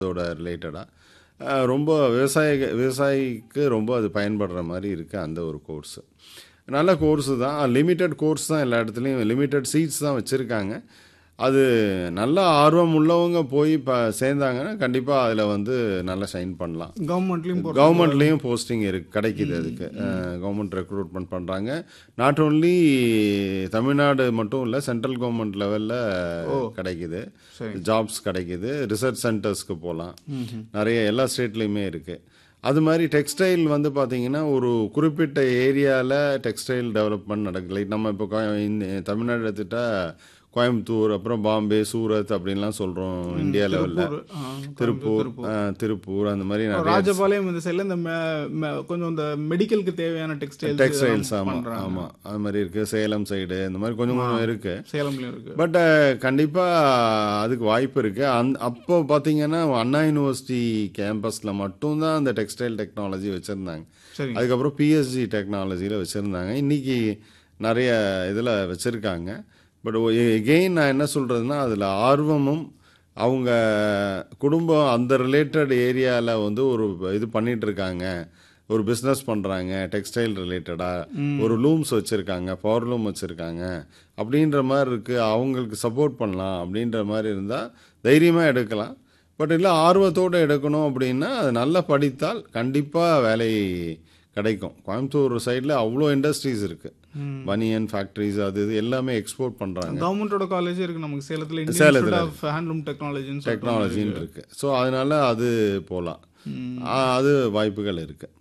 அதோட ரிலேட்டடாக ரொம்ப விவசாய விவசாயிக்கு ரொம்ப அது பயன்படுற மாதிரி இருக்குது அந்த ஒரு கோர்ஸு நல்ல கோர்ஸு தான் லிமிட்டட் கோர்ஸ் தான் எல்லா இடத்துலையும் லிமிட்டட் சீட்ஸ் தான் வச்சுருக்காங்க அது நல்ல ஆர்வம் உள்ளவங்க போய் இப்போ சேர்ந்தாங்கன்னா கண்டிப்பாக அதில் வந்து நல்லா ஷைன் பண்ணலாம் கவர்மெண்ட்லயும் போற கவர்மெண்ட்லேயும் போஸ்டிங் இருக்கு கிடைக்குது அதுக்கு கவர்மெண்ட் ரெக்ரூட்மெண்ட் பண்ணுறாங்க நாட் ஓன்லி தமிழ்நாடு மட்டும் இல்லை சென்ட்ரல் கவர்மெண்ட் லெவலில் கிடைக்குது சரி. ஜாப்ஸ் கிடைக்குது ரிசர்ச் சென்டர்ஸ்க்கு போகலாம் நிறைய எல்லா ஸ்டேட்லேயுமே இருக்குது அது மாதிரி டெக்ஸ்டைல் வந்து பார்த்தீங்கன்னா ஒரு குறிப்பிட்ட ஏரியாவில் டெக்ஸ்டைல் டெவலப்மெண்ட் நடக்குது லைக் நம்ம இப்போ கோய- இந்த தமிழ்நாடு எடுத்துட்டா கோயம்புத்தூர் அப்புறம் பாம்பே சூரத் அப்படின்லாம் சொல்கிறோம் இந்தியா லெவலில் ஆ, திருப்பூர் ஆ, திருப்பூர் அந்த மாதிரி நிறைய ராஜபாளையம் இந்த சைடுல இந்த மெ- மெ- கொஞ்சம் இந்த மெடிக்கலுக்கு தேவையான டெக்ஸ்டைல்ஸ் டெக்ஸ்டைல்ஸ் ஆமாம் ஆமாம் அது மாதிரி இருக்குது சேலம் சைடு இந்த மாதிரி கொஞ்சம் கொஞ்சம் இருக்குது சேலம்லயும் இருக்கு பட் கண்டிப்பாக அதுக்கு வாய்ப்பு இருக்குது அந் அப்போ பார்த்தீங்கன்னா அண்ணா யூனிவர்சிட்டி கேம்பஸில் மட்டும்தான் அந்த டெக்ஸ்டைல் டெக்னாலஜி வச்சுருந்தாங்க சரி அதுக்கப்புறம் பிஎஸ்ஜி டெக்னாலஜியில் வச்சுருந்தாங்க இன்றைக்கி நிறைய இதில் வச்சுருக்காங்க பட் எகெயின் நான் என்ன சொல்கிறதுனா அதில் ஆர்வமும் அவங்க குடும்பம் அந்த ரிலேட்டட் ஏரியாவில் வந்து ஒரு இது பண்ணிட்டு இருக்காங்க ஒரு பிஸ்னஸ் பண்ணுறாங்க டெக்ஸ்டைல் ரிலேட்டடாக ஒரு லூம்ஸ் வச்சுருக்காங்க பவர் லூம் வச்சுருக்காங்க அப்படின்ற மாதிரி இருக்குது அவங்களுக்கு சப்போர்ட் பண்ணலாம் அப்படின்ற மாதிரி இருந்தால் தைரியமாக எடுக்கலாம் பட் இல்லை ஆர்வத்தோடு எடுக்கணும் அப்படின்னா அது நல்லா படித்தால் கண்டிப்பாக வேலை கிடைக்கும் கோயம்புத்தூர் சைடில் அவ்வளோ இண்டஸ்ட்ரீஸ் இருக்குது பனியன் ஃபேக்ட்ரிஸ் அது இது எல்லாமே எக்ஸ்போர்ட் பண்ணுறாங்க கவர்மெண்டோட காலேஜ் இருக்கு நமக்கு சேலத்துல இந்தியன் சேலத்துல இன்ஸ்டியூட் ஆஃப் ஹேண்ட்லூம் டெக்னாலஜின்னு டெக்னாலஜின்னு இருக்குது ஸோ அதனால் அது போகலாம் அது வாய்ப்புகள் இருக்குது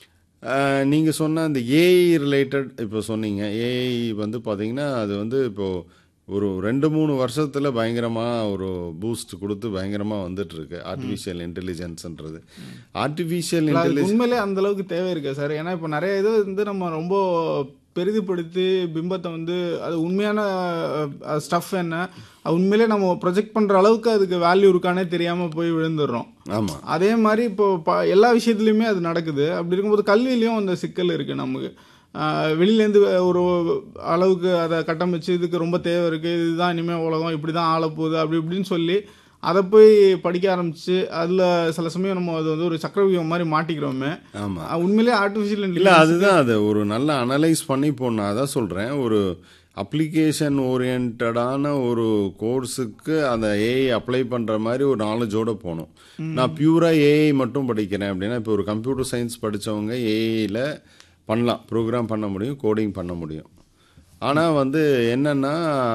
நீங்கள் சொன்ன அந்த ஏஐ ரிலேட்டட் இப்போ சொன்னீங்க ஏஐ வந்து பார்த்தீங்கன்னா அது வந்து இப்போது ஒரு ரெண்டு மூணு வருஷத்தில் பயங்கரமாக ஒரு பூஸ்ட் கொடுத்து பயங்கரமாக வந்துட்டுருக்கு ஆர்டிஃபிஷியல் இன்டெலிஜென்ஸ்ன்றது ஆர்டிஃபிஷியல் அதுக்கு இன்டெலிஜென்ஸ் உண்மையிலே அந்த அளவுக்கு தேவை இருக்கா சார் ஏன்னா இப்போ நிறைய இது வந்து நம்ம ரொம்ப பெரிதுபடுத்தி பிம்பத்தை வந்து அது உண்மையான ஸ்டஃப் என்ன அது உண்மையிலே நம்ம ப்ரொஜெக்ட் பண்ற அளவுக்கு அதுக்கு வேல்யூ இருக்கானே தெரியாம போய் விழுந்துடுறோம் ஆமாம் அதே மாதிரி இப்போ ப- எல்லா விஷயத்துலையுமே அது நடக்குது அப்படி இருக்கும்போது கல்வியிலையும் அந்த சிக்கல் இருக்கு நமக்கு ஆஹ் வெளியிலேருந்து ஒரு அளவுக்கு அதை கட்டமைச்சு இதுக்கு ரொம்ப தேவை இருக்கு இதுதான் இனிமேல் உலகம் இப்படி தான் ஆளப்போகுது அப்படி இப்படின்னு சொல்லி அதை போய் படிக்க ஆரம்பிச்சு அதில் சில சமயம் நம்ம அது வந்து ஒரு சக்கரவியூகம் மாதிரி மாட்டிக்கிறோமே ஆமாம் அஹ் உண்மையிலே ஆர்டிஃபிஷியல் இல்லை அதுதான் அது ஒரு நல்லா அனலைஸ் பண்ணி இப்போ நான் அதான் சொல்கிறேன் ஒரு அப்ளிகேஷன் ஓரியன்டான ஒரு கோர்ஸுக்கு அந்த ஏஐ அப்ளை பண்ணுற மாதிரி ஒரு நாலேஜோடு போகணும் நான் பியூராக ஏஐ மட்டும் படிக்கிறேன் அப்படின்னா இப்போ ஒரு கம்ப்யூட்டர் சயின்ஸ் படித்தவங்க ஏஐயில் பண்ணலாம் ப்ரோக்ராம் பண்ண முடியும் கோடிங் பண்ண முடியும் ஆனால் வந்து என்னென்னா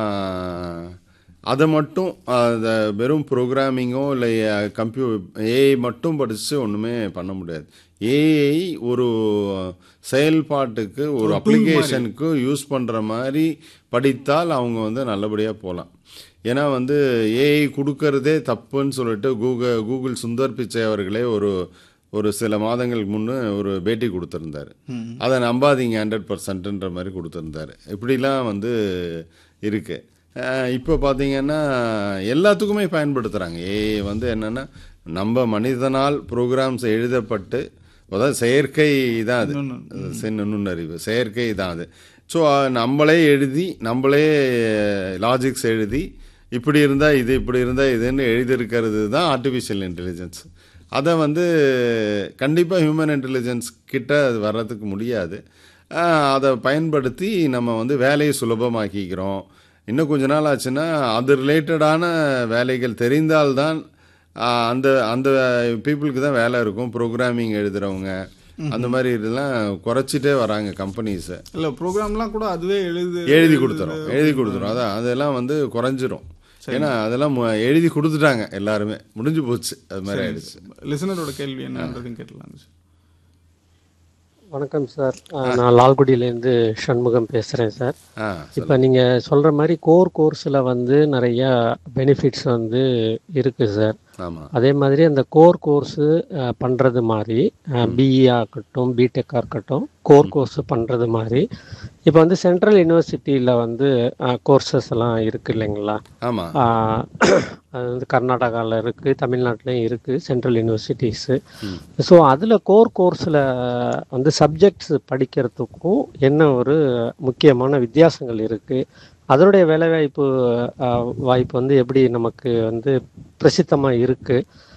அதை மட்டும் அதை வெறும் ப்ரோக்ராமிங்கோ இல்லை கம்ப்யூ ஏஐ மட்டும் படித்து ஒன்றுமே பண்ண முடியாது ஏஐ ஒரு செயல்பாட்டுக்கு ஒரு அப்ளிகேஷனுக்கு யூஸ் பண்ணுற மாதிரி படித்தால் அவங்க வந்து நல்லபடியாக போகலாம் ஏன்னா வந்து ஏஐ கொடுக்கறதே தப்புன்னு சொல்லிட்டு கூகுள் கூகுள் சுந்தர் பிச்சை அவர்களே ஒரு ஒரு சில மாதங்களுக்கு முன்னே ஒரு பேட்டி கொடுத்துருந்தாரு அதை நம்பாதீங்க ஹண்ட்ரட் பர்சன்ட்ன்ற மாதிரி கொடுத்துருந்தாரு இப்படிலாம் வந்து இருக்கு அஹ் இப்போ பார்த்தீங்கன்னா எல்லாத்துக்குமே பயன்படுத்துகிறாங்க ஏஐ வந்து என்னென்னா நம்ம மனிதனால் ப்ரோக்ராம்ஸ் எழுதப்பட்டு அதாவது செயற்கை தான் அது சென்னு நுண்ணறிவு செயற்கை தான் அது ஸோ நம்மளே எழுதி நம்மளே லாஜிக்ஸ் எழுதி இப்படி இருந்தால் இது இப்படி இருந்தால் இதுன்னு எழுதியிருக்கிறது தான் ஆர்டிஃபிஷியல் இன்டெலிஜென்ஸ் அதை வந்து கண்டிப்பாக ஹியூமன் இன்டெலிஜென்ஸ் கிட்ட அது வர்றதுக்கு முடியாது ஆஹ் அதை பயன்படுத்தி நம்ம வந்து வேலையை சுலபமாக்கிக்கிறோம் இன்னும் கொஞ்ச நாள் ஆச்சுன்னா அது ரிலேட்டடான வேலைகள் தெரிந்தால்தான் ஆஹ் அந்த அந்த பீப்புளுக்கு தான் வேலை இருக்கும் ப்ரோக்ராமிங் எழுதுறவங்க அந்த மாதிரி இதெல்லாம் குறைச்சிட்டே வராங்க கம்பெனிஸை இல்லை ப்ரோக்ராம்லாம் கூட அதுவே எழுது எழுதி கொடுத்துரும் எழுதி கொடுத்துரும் அதான் அதெல்லாம் வந்து குறைஞ்சிரும் ஏன்னா அதெல்லாம் மு- எழுதி கொடுத்துட்டாங்க எல்லாருமே முடிஞ்சு போச்சு அது மாதிரி ஆயிடுச்சு லிசனரோட கேள்வி என்னன்றதையும் கேட்டலாம் சார் வணக்கம் சார் அஹ் நான் லால்குடியிலேருந்து சண்முகம் பேசுகிறேன் சார் ஆ இப்போ நீங்கள் சொல்கிற மாதிரி கோர் கோர்ஸில் வந்து நிறைய பெனிஃபிட்ஸ் வந்து இருக்குது சார் ஆமாம் அதே மாதிரி அந்த கோர் கோர்ஸு பண்ணுறது மாதிரி பிஇ ஆகட்டும் பிடெக்காக இருக்கட்டும் கோர் கோர்ஸ் பண்ணுறது மாதிரி இப்போ வந்து சென்ட்ரல் யூனிவர்சிட்டியில் வந்து கோர்சஸ் எல்லாம் இருக்குது இல்லைங்களா ஆமாம் ஆஹ் அது வந்து கர்நாடகாவில் இருக்குது தமிழ்நாட்டிலையும் இருக்குது சென்ட்ரல் யூனிவர்சிட்டிஸு ஸோ அதில் கோர் கோர்ஸில் வந்து சப்ஜெக்ட்ஸ் படிக்கிறதுக்கும் என்ன ஒரு முக்கியமான வித்தியாசங்கள் இருக்குது அதனுடைய வேலைவாய்ப்பு ஆஹ் வாய்ப்பு வந்து எப்படி நமக்கு வந்து பிரசித்தமாக இருக்குது